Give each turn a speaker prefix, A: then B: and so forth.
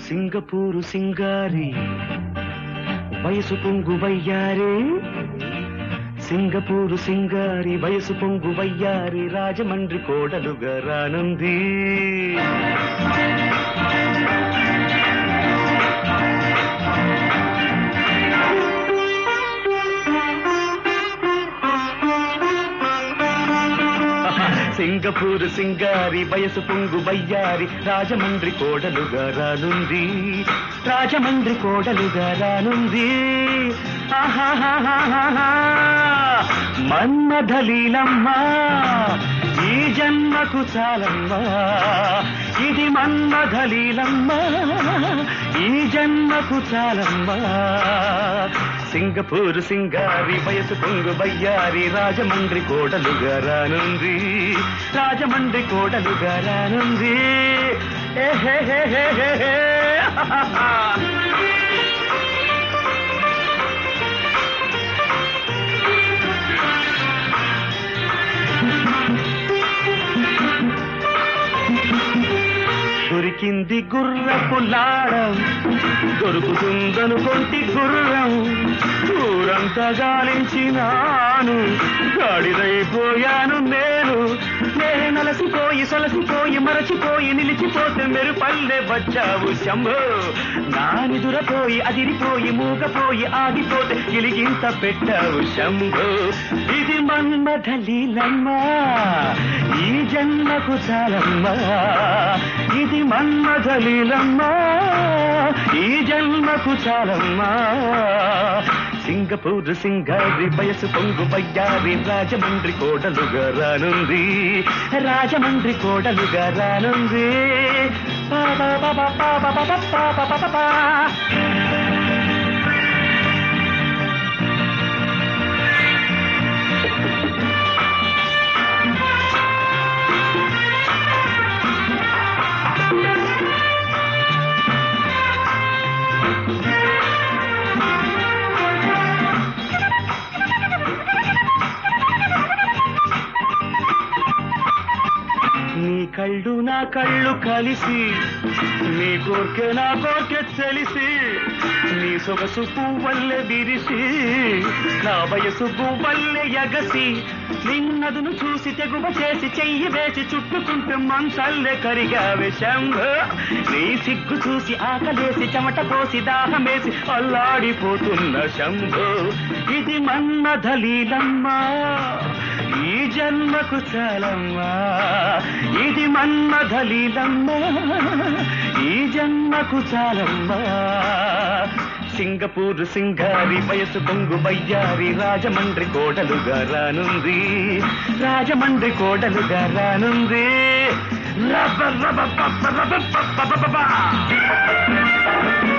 A: Singapore సింగారి వయసు పొంగు వయ్యారే Singapore సింగారి వయసు పొంగు వయ్యారి రాజమండ్రి కోడలుగా రానుంది సింగపూరు సింగారి వయసు పొంగు వయ్యారి రాజమండ్రి కోడలుగా రానుంది రాజమండ్రి కోడలుగా రానుంది ఆహాహాహాహా. మన్మథలీలమ్మా ఈ జన్మకు చాలమ్మా ఇది మన్మథలీలమ్మా ఈ జన్మకు చాలమ్మా సింగపూరు సింగారి వయసు పొంగు బయ్యారి రాజమండ్రి కోడలుగా రానుంది రాజమండ్రి కోడలుగా రానుంది ఏహేహేహేహే. దొరికింది గుర్రపు లాడం దొరుకుతుందను కొంటి గుర్రం ఊరంతా గాలించినాను గాడిదైపోయాను నేను నేను నలసిపోయి సొలసిపోయి మరచిపోయి నిలిచిపోతే మెరు పల్లె వచ్చావు శంభో నా నిదురపోయి అదిరిపోయి మూగపోయి ఆగిపోతే గిలిగింత పెట్టావు శంభో ఇది మన్మథలీలమ్మా ఈ జన్మకు చాలమ్మా ఇది మన్మథలీలమ్మా ఈ జన్మకు చాలమ్మా సింగపూర్ సింగారి వయసు పొంగు బయ్యారి రాజమండ్రి కోడలుగా రానుంది రాజమండ్రి కోడలుగా రానుంది పా పా పా పా పా పా పా పా పా పా పా పా. నీ కళ్ళు నా కళ్ళు కలిసి నీ కోర్కె నా కోర్కె తెలిసి నీ సొగసు పువ్వల్లె విరిసి నా వయసు పువ్వల్లె ఎగసి నిన్నదును చూసి తెగువ చేసి చెయ్యి వేసి చుట్టుకుంటే మంచల్లె కరిగావే శంభ నీ సిగ్గు చూసి ఆకలేసి చెమట పోసి దాహమేసి అల్లాడిపోతున్న శంభో ఇది మన్నధలీలమ్మా ఈ జన్మకు చాలమ్మా ఇది మన్మథలీలమ్మా ఈ జన్మకు చాలమ్మా సింగపూర్ సింగారి వయసు పొంగు బయ్యారి రాజమండ్రి కోడలుగా రానుంది రాజమండ్రి కోడలుగా రానుంది రబ్బ రబ్బ పప్ప రబ్బ పప్ప పప్ప పప్ప.